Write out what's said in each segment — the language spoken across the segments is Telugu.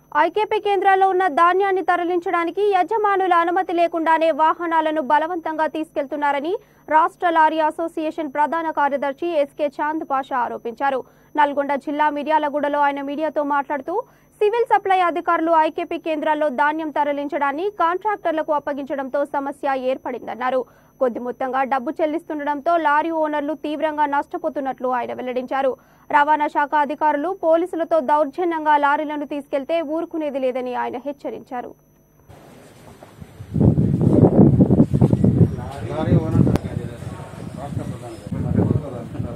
ఐకేపీ కేంద్రాల్లో ఉన్న ధాన్యాన్ని తరలించడానికి యజమానుల అనుమతి లేకుండానే వాహనాలను బలవంతంగా తీసుకెళ్తున్నారని రాష్ట్ర లారీ అసోసియేషన్ ప్రధాన కార్యదర్శి ఎస్కే చాంద్ పాషా ఆరోపించారు నల్గొండ జిల్లా మిర్యాలగూడలో ఆయన మీడియాతో మాట్లాడుతూ సివిల్ సప్లై అధికారులు ఐకేపీ కేంద్రాల్లో ధాన్యం తరలించడాన్ని కాంట్రాక్టర్లకు అప్పగించడంతో సమస్య ఏర్పడిందన్నారు కొద్ది మొత్తంగా డబ్బు చెల్లిస్తుండటంతో లారీ ఓనర్లు తీవ్రంగా నష్టపోతున్నట్లు ఆయన వెల్లడించారు రవాణా శాఖ అధికారులు పోలీసులతో దౌర్జన్యంగా లారీలను తీసుకెళ్తే ఊరుకునేది లేదని ఆయన హెచ్చరించారు లారీ ఓనర్ రాష్ట్ర ప్రధాన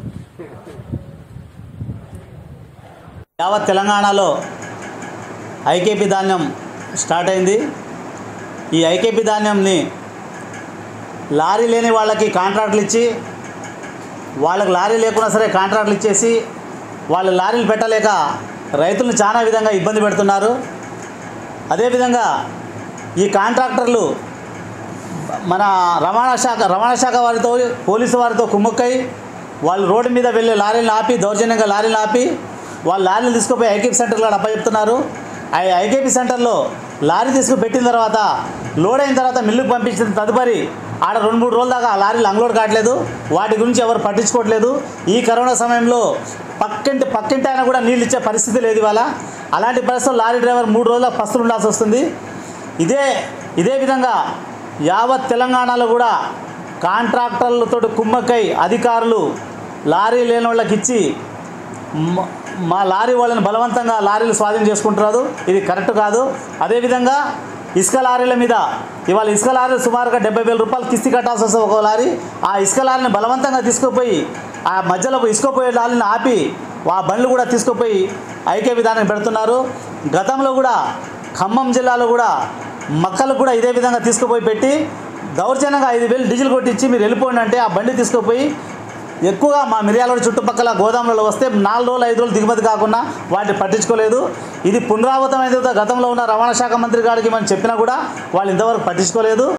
యావత్ తెలంగాణలో ఐకేపీ ధాన్యం స్టార్ట్ అయింది ఈ ఐకేపీ ధాన్యంని లారీ లేని వాళ్ళకి కాంట్రాక్ట్లు ఇచ్చి వాళ్ళకి లారీ లేకున్నా సరే కాంట్రాక్ట్లు ఇచ్చేసి వాళ్ళు లారీలు పెట్టలేక రైతులను చాలా విధంగా ఇబ్బంది పెడుతున్నారు అదేవిధంగా ఈ కాంట్రాక్టర్లు మన రవాణా శాఖ రవాణా శాఖ వారితో పోలీసు వారితో కుమ్ముక్కై వాళ్ళు రోడ్డు మీద వెళ్ళే లారీలను ఆపి దౌర్జన్యంగా లారీలను ఆపి వాళ్ళు లారీలు తీసుకుపోయి ఐకేపీ సెంటర్లో అప్పచెప్తున్నారు ఆ ఐకేపీ సెంటర్లో లారీ తీసుకు పెట్టిన తర్వాత లోడ్ అయిన తర్వాత మిల్లుకు పంపించిన తదుపరి ఆడ రెండు మూడు రోజుల దాకా ఆ లారీలు అన్లోడ్ కావట్లేదు వాటి గురించి ఎవరు పట్టించుకోవట్లేదు ఈ కరోనా సమయంలో పక్కింటి పక్కింటి ఆయన కూడా నీళ్ళు ఇచ్చే పరిస్థితి లేదు ఇవాళ అలాంటి పరిస్థితుల్లో లారీ డ్రైవర్ మూడు రోజుల పస్తులు ఉండాల్సి వస్తుంది ఇదే ఇదే విధంగా యావత్ తెలంగాణలో కూడా కాంట్రాక్టర్లతో కుమ్మక్కై అధికారులు లారీ లేని వాళ్ళకి ఇచ్చి మ- మా లారీ వాళ్ళని బలవంతంగా లారీలు స్వాధీనం చేసుకుంటున్నారు ఇది కరెక్ట్ కాదు అదేవిధంగా ఇసుక లారీల మీద ఇవాళ ఇసుక లారీలు సుమారుగా డెబ్బై వేల రూపాయలు కిస్తీ కట్టాల్సి వస్తుంది ఒక లారీ ఆ ఇసుక లారీని బలవంతంగా తీసుకుపోయి ఆ మధ్యలో ఇసుకపోయే లారీని ఆపి ఆ బండ్లు కూడా తీసుకుపోయి ఐక్య విధానం పెడుతున్నారు గతంలో కూడా ఖమ్మం జిల్లాలో కూడా మక్కలకు కూడా ఇదే విధంగా తీసుకుపోయి పెట్టి దౌర్జన్యంగా ఐదు వేలు డీజిల్ కొట్టించి మీరు వెళ్ళిపోండి అంటే ఆ బండి తీసుకుపోయి ఎక్కువగా మా మిర్యాలగూడ చుట్టుపక్కల గోదాములలో వస్తే నాలుగు రోజులు ఐదు రోజులు దిగుమతి కాకుండా వాటిని పట్టించుకోలేదు ఇది పునరావృతమైన గతంలో ఉన్న రవాణా శాఖ మంత్రి గారికి మనం చెప్పినా కూడా వాళ్ళు ఇంతవరకు పట్టించుకోలేదు